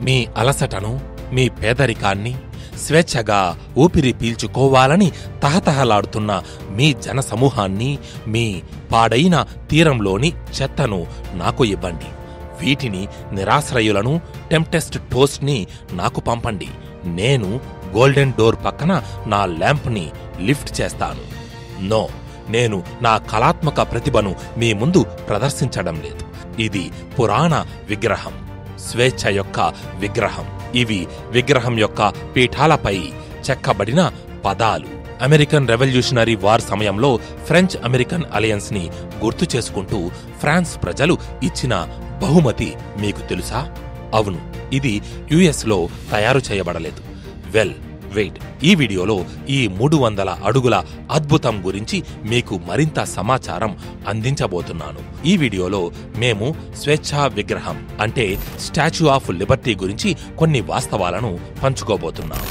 మీ అలసటను మీ పేదరికాన్ని స్వేచ్ఛగా ఊపిరి పీల్చుకోవాలని తహతహలాడుతున్న మీ జనసమూహాన్ని మీ పాడైన తీరంలోని చెత్తను నాకు ఇవ్వండి వీటిని నిరాశ్రయులను టెంప్టెస్ట్ టోస్ట్ని నాకు పంపండి నేను గోల్డెన్ డోర్ పక్కన నా ల్యాంప్ని లిఫ్ట్ చేస్తాను నో నేను నా కళాత్మక ప్రతిభను మీ ముందు ప్రదర్శించడం లేదు ఇది పురాణ విగ్రహం స్వేచ్ఛ యొక్క విగ్రహం ఇవి విగ్రహం యొక్క పీఠాలపై చెక్కబడిన పదాలు అమెరికన్ రెవల్యూషనరీ వార్ సమయంలో ఫ్రెంచ్ అమెరికన్ అలయన్స్ ని గుర్తు చేసుకుంటూ ఫ్రాన్స్ ప్రజలు ఇచ్చిన బహుమతి మీకు తెలుసా అవును ఇది యుఎస్ లో తయారు చేయబడలేదు వెల్ వెయిట్ ఈ వీడియోలో ఈ మూడు వందల అడుగుల అద్భుతం గురించి మీకు మరింత సమాచారం అందించబోతున్నాను ఈ వీడియోలో మేము స్వేచ్ఛా విగ్రహం అంటే స్టాచ్యూ ఆఫ్ లిబర్టీ గురించి కొన్ని వాస్తవాలను పంచుకోబోతున్నాం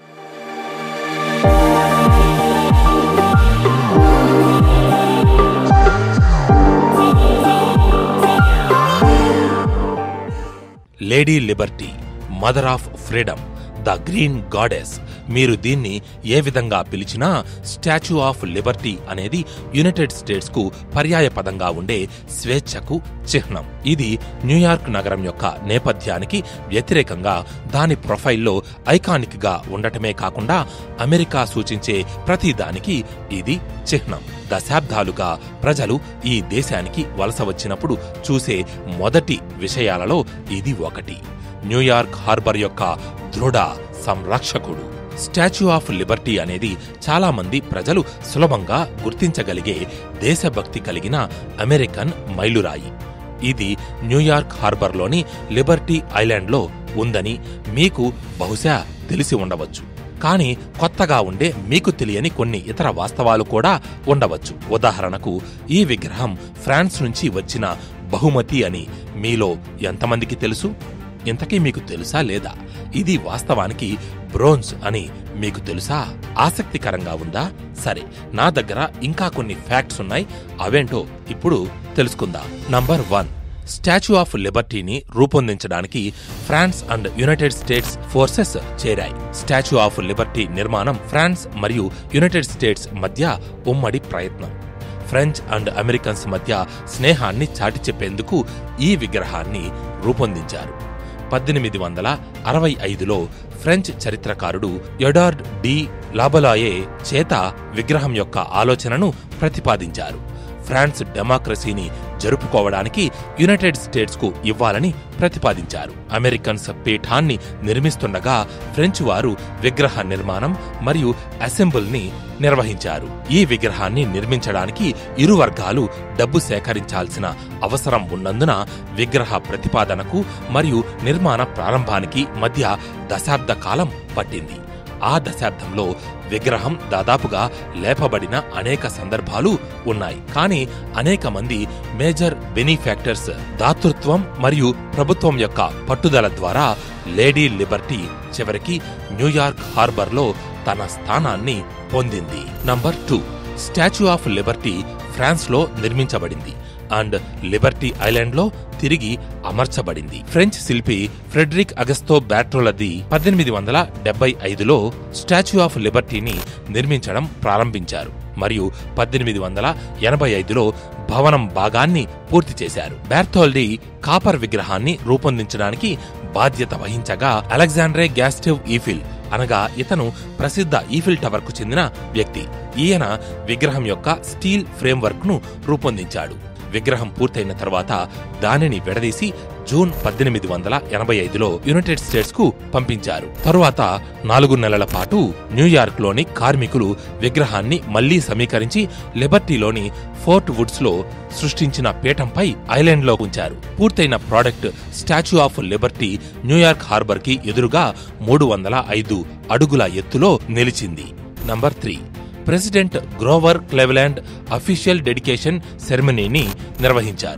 lady liberty mother of freedom the green goddess మీరు దీన్ని ఏ విధంగా పిలిచినా స్టాచ్యూ ఆఫ్ లిబర్టీ అనేది యునైటెడ్ స్టేట్స్ కు పర్యాయ పదంగా ఉండే స్వేచ్ఛకు చిహ్నం ఇది న్యూయార్క్ నగరం యొక్క నేపథ్యానికి వ్యతిరేకంగా దాని ప్రొఫైల్లో ఐకానిక్ గా ఉండటమే కాకుండా అమెరికా సూచించే ప్రతి దానికి ఇది చిహ్నం దశాబ్దాలుగా ప్రజలు ఈ దేశానికి వలస వచ్చినప్పుడు చూసే మొదటి విషయాలలో ఇది ఒకటి న్యూయార్క్ హార్బర్ యొక్క దృఢ సంరక్షకుడు స్టాచ్యూ ఆఫ్ లిబర్టీ అనేది చాలా మంది ప్రజలు సులభంగా గుర్తించగలిగే దేశభక్తి కలిగిన అమెరికన్ మైలురాయి ఇది న్యూయార్క్ హార్బర్లోని లిబర్టీ ఐలాండ్లో ఉందని మీకు బహుశా తెలిసి ఉండవచ్చు కానీ కొత్తగా ఉండే మీకు తెలియని కొన్ని ఇతర వాస్తవాలు కూడా ఉండవచ్చు ఉదాహరణకు ఈ విగ్రహం ఫ్రాన్స్ నుంచి వచ్చిన బహుమతి అని మీలో ఎంతమందికి తెలుసు ఇంతకీ మీకు తెలుసా లేదా ఇది వాస్తవానికి బ్రోన్స్ అని మీకు తెలుసా ఆసక్తికరంగా ఉందా సరే నా దగ్గర ఇంకా కొన్ని ఫ్యాక్ట్స్ ఉన్నాయి అవేంటో ఇప్పుడు తెలుసుకుందాం నంబర్ వన్ స్టాచ్యూ ఆఫ్ లిబర్టీని రూపొందించడానికి France and United States forces చేరాయి స్టాచ్యూ ఆఫ్ లిబర్టీ నిర్మాణం ఫ్రాన్స్ మరియు యునైటెడ్ స్టేట్స్ మధ్య ఉమ్మడి ప్రయత్నం ఫ్రెంచ్ అండ్ అమెరికన్స్ మధ్య స్నేహాన్ని చాటి చెప్పేందుకు ఈ విగ్రహాన్ని రూపొందించారు పద్దెనిమిది వందల అరవై ఐదులో ఫ్రెంచ్ చరిత్రకారుడు ఎడార్డ్ డి లాబలాయే చేత విగ్రహం యొక్క ఆలోచనను ప్రతిపాదించారు ఫ్రాన్స్ డెమోక్రసీని జరుపుకోవడానికి యునైటెడ్ స్టేట్స్ కు ఇవ్వాలని ప్రతిపాదించారు అమెరికన్స్ పీఠాన్ని నిర్మిస్తుండగా ఫ్రెంచ్ వారు విగ్రహ నిర్మాణం మరియు అసెంబుల్ ని నిర్వహించారు ఈ విగ్రహాన్ని నిర్మించడానికి ఇరు వర్గాలు డబ్బు సేకరించాల్సిన అవసరం ఉన్నందున విగ్రహ ప్రతిపాదనకు మరియు నిర్మాణ ప్రారంభానికి మధ్య దశాబ్ద కాలం పట్టింది ఆ దశాబ్దంలో విగ్రహం దాదాపుగా లేపబడిన అనేక సందర్భాలు ఉన్నాయి కానీ అనేక మంది మేజర్ బెనిఫాక్టర్స్ దాతృత్వం మరియు ప్రభుత్వం యొక్క పట్టుదల ద్వారా లేడీ లిబర్టీ చివరికి న్యూయార్క్ హార్బర్లో తన స్థానాన్ని పొందింది number two statue of liberty ఫ్రాన్స్లో నిర్మించబడింది అండ్ లిబర్టీ ఐలాండ్లో తిరిగి అమర్చబడింది ఫ్రెంచ్ శిల్పి ఫ్రెడరిక్ అగస్తో బ్యాట్రోలది పద్దెనిమిది వందల డెబ్బై ఐదులో స్టాచ్యూ ఆఫ్ లిబర్టీని నిర్మించడం ప్రారంభించారు మరియు పద్దెనిమిది వందల ఎనభై ఐదులో భవనం భాగాన్ని పూర్తి చేశారు బ్యార్థోల్డీ కాపర్ విగ్రహాన్ని రూపొందించడానికి బాధ్యత వహించగా అలెగ్జాండ్రే గ్యాస్టివ్ ఈఫిల్ అనగా ఇతను ప్రసిద్ధ ఈఫిల్ టవర్ కు చెందిన వ్యక్తి ఈయన విగ్రహం యొక్క స్టీల్ ఫ్రేమ్వర్క్ ను రూపొందించాడు విగ్రహం పూర్తయిన తర్వాత దానిని విడదీసి జూన్ పద్దెనిమిది వందల ఎనభై ఐదులో యునైటెడ్ స్టేట్స్ కు పంపించారు తరువాత నాలుగు నెలల పాటు న్యూయార్క్ లోని కార్మికులు విగ్రహాన్ని మళ్లీ సమీకరించి లిబర్టీలోని ఫోర్ట్ వుడ్స్ లో సృష్టించిన పీఠంపై ఐలాండ్ లో ఉంచారు పూర్తయిన product statue of liberty New York harbour కి ఎదురుగా మూడు వందల ఐదు అడుగుల ఎత్తులో నిలిచింది number three president Grover Cleveland official dedication సెరమనీని నిర్వహించారు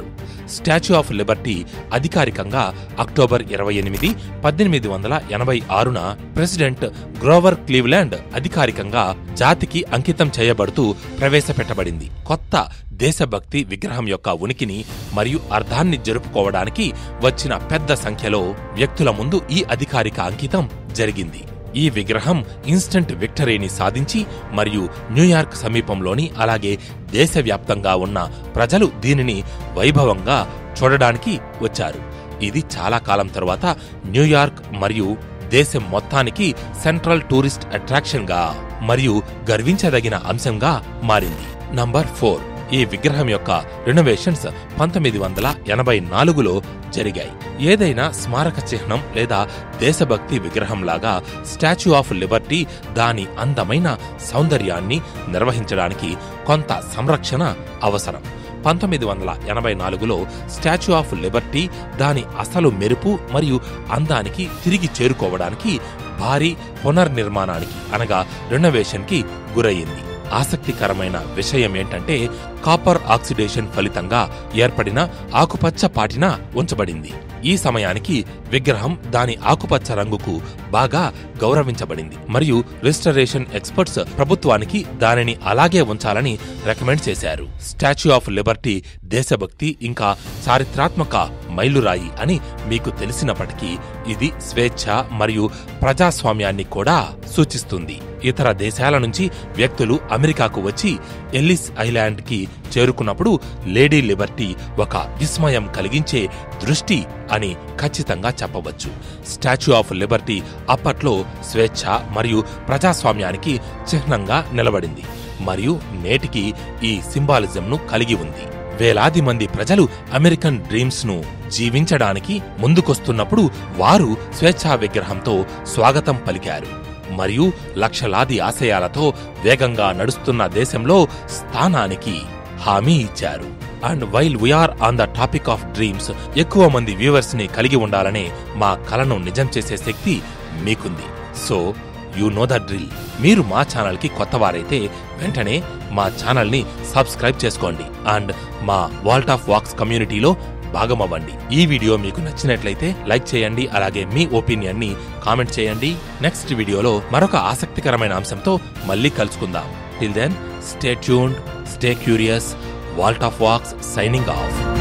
స్టాచ్యూ ఆఫ్ లిబర్టీ అధికారికంగా అక్టోబర్ ఇరవై ఎనిమిది పద్దెనిమిది వందల ఎనభై ఆరున ప్రెసిడెంట్ గ్రోవర్ క్లీవ్లాండ్ అధికారికంగా జాతికి అంకితం చేయబడుతూ ప్రవేశపెట్టబడింది కొత్త దేశభక్తి విగ్రహం యొక్క ఉనికిని మరియు అర్థాన్ని జరుపుకోవడానికి వచ్చిన పెద్ద సంఖ్యలో వ్యక్తుల ముందు ఈ అధికారిక అంకితం జరిగింది ఈ విగ్రహం ఇన్స్టంట్ విక్టరీని సాధించి మరియు న్యూయార్క్ సమీపంలోని అలాగే దేశవ్యాప్తంగా ఉన్న ప్రజలు దీనిని వైభవంగా చూడడానికి వచ్చారు ఇది చాలా కాలం తరువాత న్యూయార్క్ మరియు దేశం మొత్తానికి సెంట్రల్ టూరిస్ట్ అట్రాక్షన్గా మరియు గర్వించదగిన అంశంగా మారింది నంబర్ ఫోర్ ఈ విగ్రహం యొక్క రినోవేషన్స్ పంతొమ్మిది వందల ఎనభై నాలుగులో జరిగాయి ఏదైనా స్మారక చిహ్నం లేదా దేశభక్తి విగ్రహంలాగా స్టాచ్యూ ఆఫ్ లిబర్టీ దాని అందమైన సౌందర్యాన్ని నిర్వహించడానికి కొంత సంరక్షణ అవసరం పంతొమ్మిది వందల ఎనభై నాలుగులో స్టాచ్యూ ఆఫ్ లిబర్టీ దాని అసలు మెరుపు మరియు అందానికి తిరిగి చేరుకోవడానికి భారీ పునర్నిర్మాణానికి అనగా రెనోవేషన్కి గురయ్యింది ఆసక్తికరమైన విషయం ఏంటంటే కాపర్ ఆక్సిడేషన్ ఫలితంగా ఏర్పడిన ఆకుపచ్చ పాటిన ఉంచబడింది ఈ సమయానికి విగ్రహం దాని ఆకుపచ్చ రంగుకు బాగా గౌరవించబడింది మరియు రిస్టరేషన్ ఎక్స్పర్ట్స్ ప్రభుత్వానికి దానిని అలాగే ఉంచాలని రికమెండ్ చేశారు స్టాచ్యూ ఆఫ్ లిబర్టీ దేశభక్తి ఇంకా చారిత్రాత్మక మైలురాయి అని మీకు తెలిసినప్పటికీ ఇది స్వేచ్ఛ మరియు ప్రజాస్వామ్యాన్ని కూడా సూచిస్తుంది ఇతర దేశాల నుంచి వ్యక్తులు అమెరికాకు వచ్చి ఎల్లిస్ ఐలాండ్ కి చేరుకున్నప్పుడు లేడీ లిబర్టీ ఒక విస్మయం కలిగించే దృష్టి అని ఖచ్చితంగా చెప్పవచ్చు స్టాచ్యూ ఆఫ్ లిబర్టీ అప్పట్లో స్వేచ్ఛ మరియు ప్రజాస్వామ్యానికి చిహ్నంగా నిలబడింది మరియు నేటికి ఈ సింబాలిజంను కలిగి ఉంది వేలాది మంది ప్రజలు అమెరికన్ డ్రీమ్స్ ను జీవించడానికి ముందుకొస్తున్నప్పుడు వారు స్వేచ్ఛా విగ్రహంతో స్వాగతం పలికారు మరియు లక్షలాది ఆశయాలతో వేగంగా నడుస్తున్న దేశంలో స్థానానికి హామీ ఇచ్చారు and while we're on the topic of dreams ఎక్కువ మంది వ్యూవర్స్ ని కలిగి ఉండాలనే మా కలను నిజం చేసే శక్తి మీకుంది so you know the drill మీరు మా ఛానల్ కి కొత్తవారైతే వెంటనే మా ఛానల్ ని సబ్స్క్రైబ్ చేసుకోండి అండ్ మా వాల్ట్ ఆఫ్ వాక్స్ కమ్యూనిటీలో భాగమవ్వండి ఈ వీడియో మీకు నచ్చినట్లయితే లైక్ చేయండి అలాగే మీ ఒపీనియన్ ని కామెంట్ చేయండి నెక్స్ట్ వీడియోలో మరొక ఆసక్తికరమైన అంశంతో మళ్ళీ కలుసుకుందాం till then stay tuned stay curious vault of wax signing of